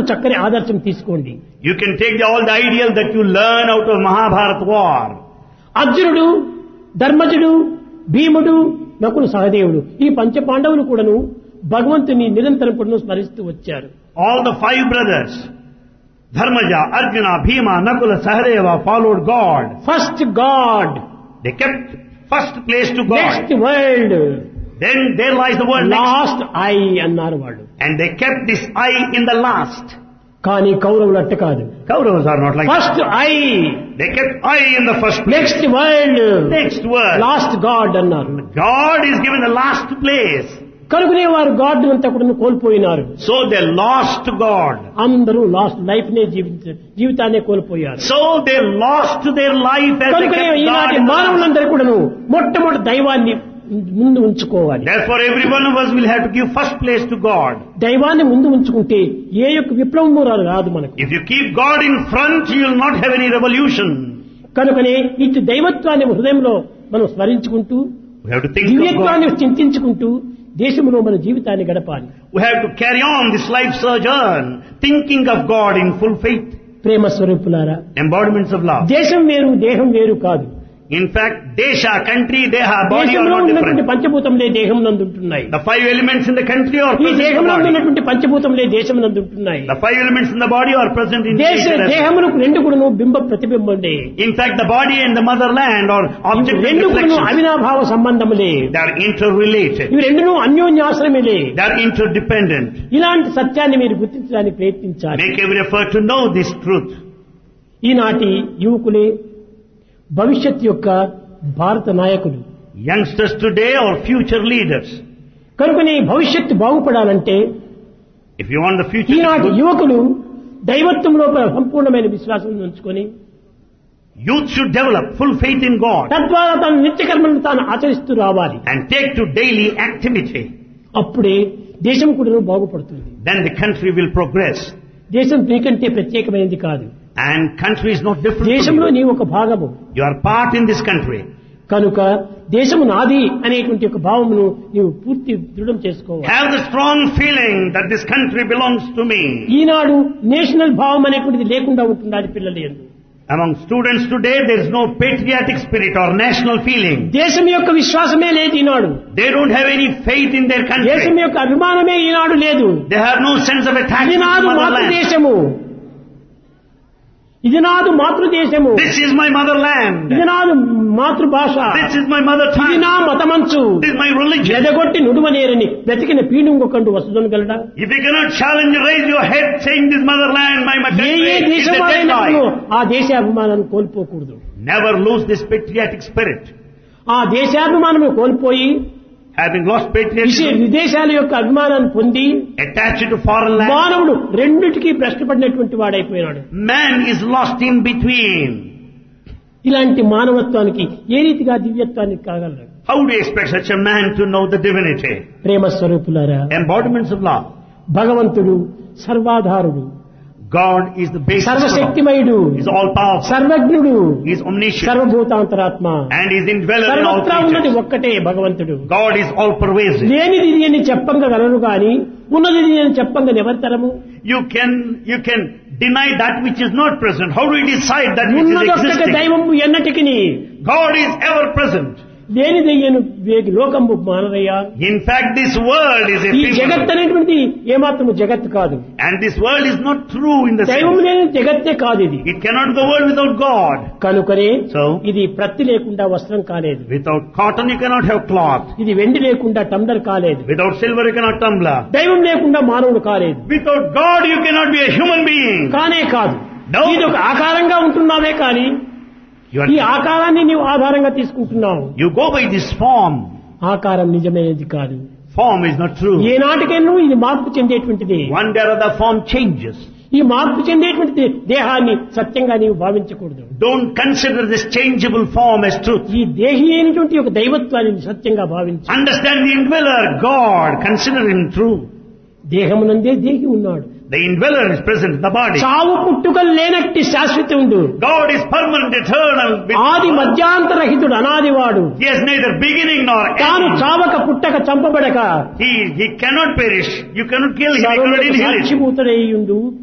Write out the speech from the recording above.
చక్కని ఆదర్శం తీసుకోండి You can take the, all the ideal that you learn out of Mahabharata war. అర్జునుడు ధర్మజుడు భీముడు నకులు సహదేవుడు ఈ పంచ పాండవులు కూడాను భగవంతుని నిరంతరం కూడా స్మరిస్తూ వచ్చారు All the five brothers, Dharmaja, Arjuna, Bhima, Nakula, Sahadeva followed God. First God They kept first place to God. Next world Then there lies the world next. Last I అన్నారు వాళ్ళు And they kept this I in the last. కానీ కౌరవులు అట్ట కాదు Kauravas are not like that. First I They kept I in the first place. Next world Next word. Last God అన్నారు God is given the last place. కనుకనే వారు God అంతా కూడా కోల్పోయినారు So they lost God. అందరూ lost life నే జీవించ జీవితాన్ని కోల్పోయారు So they lost their life as they కనుకనే kept God ఈనాటి in the last. మానవులందరూ కూడాను మొట్టమొదటి దైవాన్ని ముందు ఉంచుకోవాలి Therefore every one of us will have to give first place to God. దైవాన్ని ముందు ఉంచుకుంటే ఏ యొక్క విప్లవము రాదు రాదు మనకు If you keep God in front, you will not have any revolution. కనుకనే ఇటు దైవత్వాన్ని హృదయంలో మనం స్మరించుకుంటూ We have to think of God. దివ్యత్వాన్ని చింతించుకుంటూ దేశంలో మన జీవితాన్ని గడపాలి We have to carry on this life sojourn, thinking of God in full faith. ప్రేమ స్వరూపులారా Embodiments of love. దేశం వేరు దేహం వేరు కాదు In fact, desha, country, deha, body are దేశంలో not ఉన్నటువంటి different. పంచభూతములే దేహం నందుంటున్నాయి The five elements in the country are ఈ present in the దేహంలో body. ఉన్నటువంటి పంచభూతములే దేశం నందుంటున్నాయి The five elements in the body are present in దేశ nature as- దేహములకు రెండు కూడాను బింబ ప్రతిబింబంలే In fact, the body and the motherland are object రెండు కూడాను reflections. అవినాభావ సంబంధములే They are interrelated. ఇవి రెండును అన్యోన్యాశ్రమలే They are interdependent. ఇలాంటి సత్యాన్ని మీరు గుర్తించడానికి ప్రయత్నించాలి Make every effort to know this truth. ఈనాటి యువకులే భవిష్యత్ యొక్క భారత నాయకులు Youngsters today are future leaders. కనుకనే భవిష్యత్తు బాగుపడాలంటే If you want the future to ఈనాటి be good, యువకులు దైవత్వం లోపల సంపూర్ణమైన విశ్వాసం ఉంచుకొని youth should develop full faith in God తద్వారా తన నిత్యకర్మలను తాను ఆచరిస్తూ రావాలి and take to daily activity. అప్పుడే దేశం కూడా బాగుపడుతుంది Then the country will progress. దేశం నీకంటే ప్రత్యేకమైనది కాదు And country is not different. from దేశంలో you. నీ ఒక భాగము You are part in this country. కనుక దేశము నాది అనేటువంటి ఒక భావమును నీవు పూర్తి దృఢం చేసుకోవాలి Have the strong feeling that this country belongs to me. ఈనాడు నేషనల్ భావం అనేటువంటిది లేకుండా ఉంటుండాలి పిల్లలు ఎందు Among students today, there is no patriotic spirit or national feeling. దేశం యొక్క విశ్వాసమే లేదు ఈనాడు They don't have any faith in their దేశం country. యొక్క అభిమానమే ఈనాడు లేదు They have no sense of ఇది attachment to నాదు motherland. మాతృదేశము ఇది నాదు మాతృదేశము This is my motherland. ఇది నాదు మాతృభాష This is my mother ఇది tongue. నా మతమంచు This is my religion. ఎదగొట్టి నుడువనేరని బ్రతికిన పీనుంగొకండు వసుదను గలడా If you cannot challenge, raise your head saying this motherland, my A country, A is దేశం a dead వారైనప్పుడు lie. ఆ దేశ అభిమానాన్ని కోల్పోకూడదు Never lose this patriotic spirit. ఆ దేశాభిమానం కోల్పోయి Having lost విశే- patriotism, విదేశాల యొక్క అభిమానాన్ని పొంది attached to foreign land, మానవుడు రెండిటికి భ్రష్టపడినటువంటి వాడైపోయినాడు man is lost in between. ఇలాంటి మానవత్వానికి ఏ రీతిగా దివ్యత్వానికి కాగలరు How do you expect such a man to know the divinity? ప్రేమ స్వరూపులారా Embodiments of love. భగవంతుడు సర్వాధారుడు God is the basis of love. సర్వశక్తిమయుడు He is all powerful. సర్వజ్ఞుడు He is omniscient. సర్వభూతాంతరాత్మ And He is indweller in all సర్వత్రా ఉన్నది creatures. ఒక్కటే భగవంతుడు God is all pervasive. లేనిది ఇది అని చెప్పంగా గలరు గాని ఉన్నది ఇది అని చెప్పంగా నివర్తరము You can, you can deny that which is not present. How do you decide that which is ఉన్నదొక్కటి existing? దైవము ఎన్నటికి God is ever present. లేనిదయ్యను వేగి లోకంబు మానరయ్యా In fact, this world is ఈ జగత్ ephemeral. అనేటువంటిది ఏమాత్రము జగత్ కాదు And this world is not true in the దైవం sense. లేని జగత్తే కాదు ఇది It cannot be the world without God. కనుకనే So? ఇది ప్రత్తి లేకుండా వస్త్రం కాలేదు Without cotton you cannot have cloth. ఇది వెండి లేకుండా టంబ్లర్ కాలేదు Without silver you cannot tumbler. దైవం లేకుండా మానవుడు కాలేదు Without God you cannot be a human being. కానే కాదు No. ఇది ఒక ఆకారంగా ఉంటున్నావే కానీ You, ఈ are, ఆకారాన్ని నీవు ఆధారంగా తీసుకుంటున్నావు you go by this form. ఆకారం నిజమైనది కాదు Form is not true. ఏనాటికైనా ఇది మార్పు చెందేటువంటిది One day or other form changes. ఈ మార్పు చెందేటువంటి దేహాన్ని సత్యంగా నీవు భావించకూడదు Don't consider this changeable form as truth. ఈ దేహి అయినటువంటి ఒక దైవత్వాన్ని సత్యంగా భావించు Understand the indweller, God. Consider him true. దేహమునందే దేహి ఉన్నాడు The indweller is present in the body. చావు పుట్టుకలు లేనట్టి శాశ్వతుండు God is permanent, eternal. with- ఆది మధ్యాంతరహితుడు అనాదివాడు He has neither beginning nor తాను end. చావక పుట్టక చంపబడక He, he cannot perish. You cannot kill him. You cannot సర్వులకు inherit. సాక్షిభూతుడయ్యుండు